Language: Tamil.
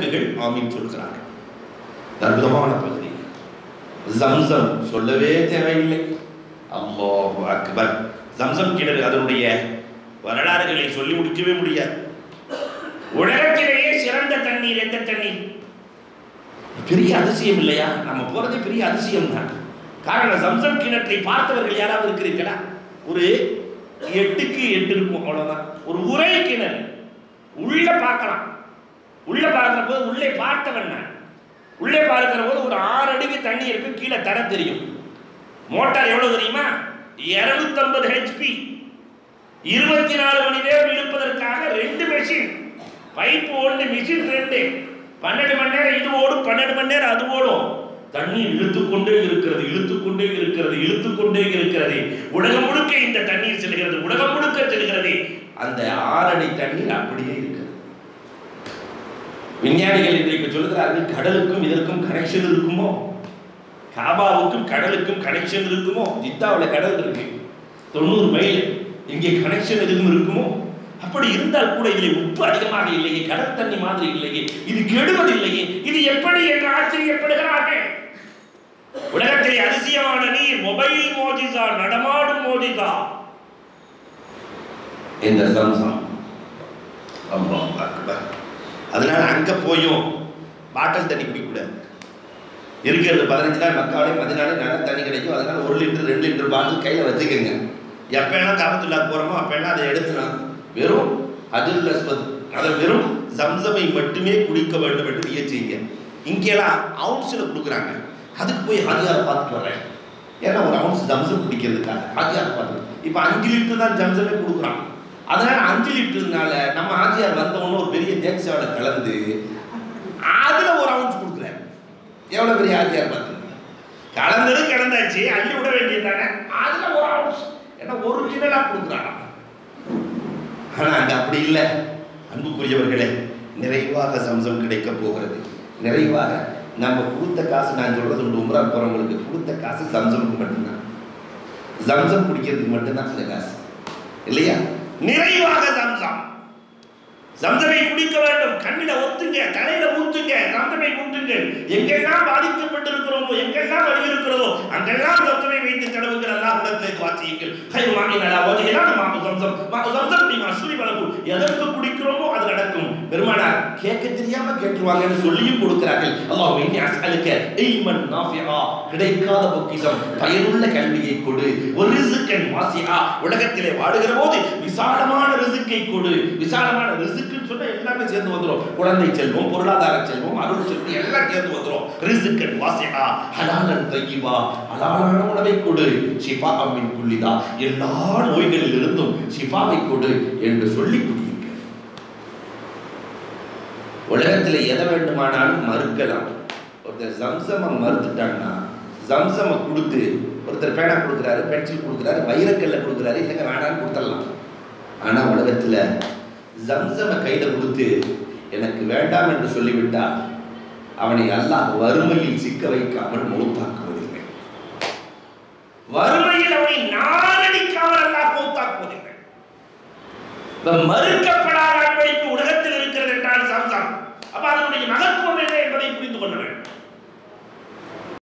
ஆமீன் சொல்கிறார்கள் அற்புதமான பகுதி ஜம்சம் சொல்லவே தேவையில்லை அல்லாஹு அக்பர் ஜம்சம் கிணறு அதனுடைய வரலாறுகளை சொல்லி முடிக்கவே முடியாது உலகத்திலேயே சிறந்த தண்ணீர் எந்த தண்ணீர் பெரிய அதிசயம் இல்லையா நம்ம போறதே பெரிய அதிசயம் தான் காரணம் சம்சம் கிணற்றை பார்த்தவர்கள் யாராவது இருக்கிறீர்களா ஒரு எட்டுக்கு எட்டு இருக்கும் அவ்வளவுதான் ஒரு உரை கிணறு உள்ள பார்க்கலாம் உள்ள பார்க்கிற போது உள்ளே பார்த்தவன் நான் உள்ளே பார்க்கிற போது ஒரு ஆறு அடிக்கு தண்ணி இருக்கு கீழே தர தெரியும் மோட்டார் எவ்வளவு தெரியுமா 250 ஹெச்பி இருபத்தி நாலு மணி நேரம் இழுப்பதற்காக ரெண்டு மெஷின் பைப் ஒன்று மிஷின் ரெண்டு பன்னெண்டு மணி நேரம் இது ஓடும் பன்னெண்டு மணி நேரம் அது ஓடும் தண்ணீர் இழுத்துக்கொண்டே இருக்கிறது இழுத்துக்கொண்டே இருக்கிறது இழுத்துக்கொண்டே இருக்கிறது உலகம் முழுக்க இந்த தண்ணீர் செல்கிறது உலகம் முழுக்க செல்கிறது அந்த ஆறடி தண்ணீர் அப்படியே இருக்கிறது விஞ்ஞானிகள் இன்றைக்கு சொல்கிறார்கள் கடலுக்கும் இதற்கும் கனெக்ஷன் இருக்குமோ காபாவுக்கும் கடலுக்கும் கனெக்ஷன் இருக்குமோ ஜித்தாவில் கடல் இருக்கு தொண்ணூறு மைல் இங்கே கனெக்ஷன் எதுவும் இருக்குமோ அப்படி இருந்தால் கூட இதில் உப்பு அதிகமாக இல்லையே கடல் தண்ணி மாதிரி இல்லையே இது கெடுவதில்லையே இது எப்படி என்று ஆச்சரியப்படுகிறார்கள் உலகத்திலே அதிசயமான நீர் மொபைல் மோதிசா நடமாடும் மோதிசா இந்த சம்சம் அல்லாஹ் அக்பர் அதனால அங்க போயும் பாட்டில் தண்ணி குடிக்கக்கூடாது இருக்கிறது பதினஞ்சு நாள் மக்காலே பதினாலு நல்ல தண்ணி கிடைக்கும் அதனால ஒரு லிட்டர் ரெண்டு லிட்டர் பாட்டில் கையில் வச்சுக்கோங்க எப்போ வேணா காபத்துல்லா போகிறோமோ அப்போ வேணா அதை எடுத்துலாம் வெறும் அதில் அஸ்வத் அதை வெறும் சம்சமை மட்டுமே குடிக்க வேண்டும் என்று நியச்சிங்க இங்கெல்லாம் அவுன்ஸில் கொடுக்குறாங்க அதுக்கு போய் ஹதியாரை பார்த்துட்டு வரேன் ஏன்னா ஒரு அவுன்ஸ் ஜம்சம் குடிக்கிறதுக்காக ஹதியாரை பார்த்து இப்போ அஞ்சு லிட்டர் தான் ஜம்சமே கொடுக்குறான் அதனால அஞ்சு லிட்டர்னால நம்ம ஆச்சியார் வந்தவொன்னு ஒரு பெரிய தேக்ஸாவோட கலந்து அதுல ஒரு அவுன்ஸ் கொடுக்குறாரு எவ்வளவு பெரிய ஆச்சியார் பார்த்து கலந்தது கலந்தாச்சு அள்ளி விட வேண்டியதுதானே அதுல ஒரு அவுன்ஸ் ஏன்னா ஒரிஜினலா கொடுக்குறாராம் ஆனா அங்க அப்படி இல்லை அன்புக்குரியவர்களே நிறைவாக சம்சம் கிடைக்க போகிறது நிறைவாக நம்ம கொடுத்த காசு நான் சொல்றது உண்டு உம்ரா போறவங்களுக்கு கொடுத்த காசு சம்சமுக்கு மட்டும்தான் சம்சம் குடிக்கிறதுக்கு மட்டும்தான் இந்த காசு இல்லையா நிறைவாக சம்சம் சம்சமை குடிக்க வேண்டும் கண்ணில ஒத்துங்க தலையில ஊத்துங்க சம்சமை ஊத்துங்க எங்கெல்லாம் பாதிக்கப்பட்டிருக்கிறோமோ எங்கெல்லாம் வலி இருக்கிறதோ அங்கெல்லாம் சம்சமை வைத்து கடவுங்கள் எல்லாம் உலகத்தை வாசியுங்கள் கை வாங்கி நல்லா ஓதுகிறான் மாமு சம்சம் மாமு சம்சம் நீ மசூரி வளர்க்கும் எதற்கு குடிக்கிறோமோ அது நடக்கும் பெருமானார் கேட்க தெரியாம கேட்டுருவாங்கன்னு சொல்லியும் கொடுக்கிறார்கள் அல்லாஹ் இன்னி அஸ்அலுக்க இல்மன் நாஃபிஆ கிடைக்காத பொக்கிஷம் பயனுள்ள கல்வியை கொடு ஒரு ரிசுக்கன் வாசிஆ உலகத்திலே வாடுகிற போது விசாலமான ரிசுக்கை கொடு விசாலமான ரிசுக்குன்னு சொன்னா எல்லாமே சேர்ந்து வந்துரும் குழந்தை செல்வம் பொருளாதார செல்வம் அருள் செல்வம் எல்லாம் சேர்ந்து வந்துரும் ரிசுக்கன் வாசிஆ ஹலாலன் தய்யிபா ஹலாலான உணவை கொடு ஷிஃபா அம்மின் குல்லிதா எல்லா நோய்களில் இருந்தும் ஷிஃபாவை கொடு என்று சொல்லி குடியுங்கள் உலகத்தில் எதை வேண்டுமானாலும் மறுக்கலாம் ஒருத்தர் ஜம்சமை மறுத்துட்டாங்கன்னா ஜம்சமை கொடுத்து ஒருத்தர் பேனா கொடுக்குறாரு பென்சில் கொடுக்குறாரு வைரக்கல்ல கொடுக்குறாரு இல்லைங்க வேணான்னு கொடுத்துடலாம் ஆனால் உலகத்தில் ஜம்சமை கையில் கொடுத்து எனக்கு வேண்டாம் என்று சொல்லிவிட்டால் அவனை அல்லாஹ் வறுமையில் சிக்க வைக்காமல் மௌத்தாக்குவதில்லை வறுமையில் அவனை நாரடிக்காமல் அல்லாஹ் மௌத்தாக்குவதில்லை இப்ப மறுக்கப்படாத அன்பளிப்பு உலகத்தில் இருக்கிறது என்றால் சம்சம் அப்ப அதனுடைய மகத்துவம் என்ன என்பதை புரிந்து கொள்ள வேண்டும்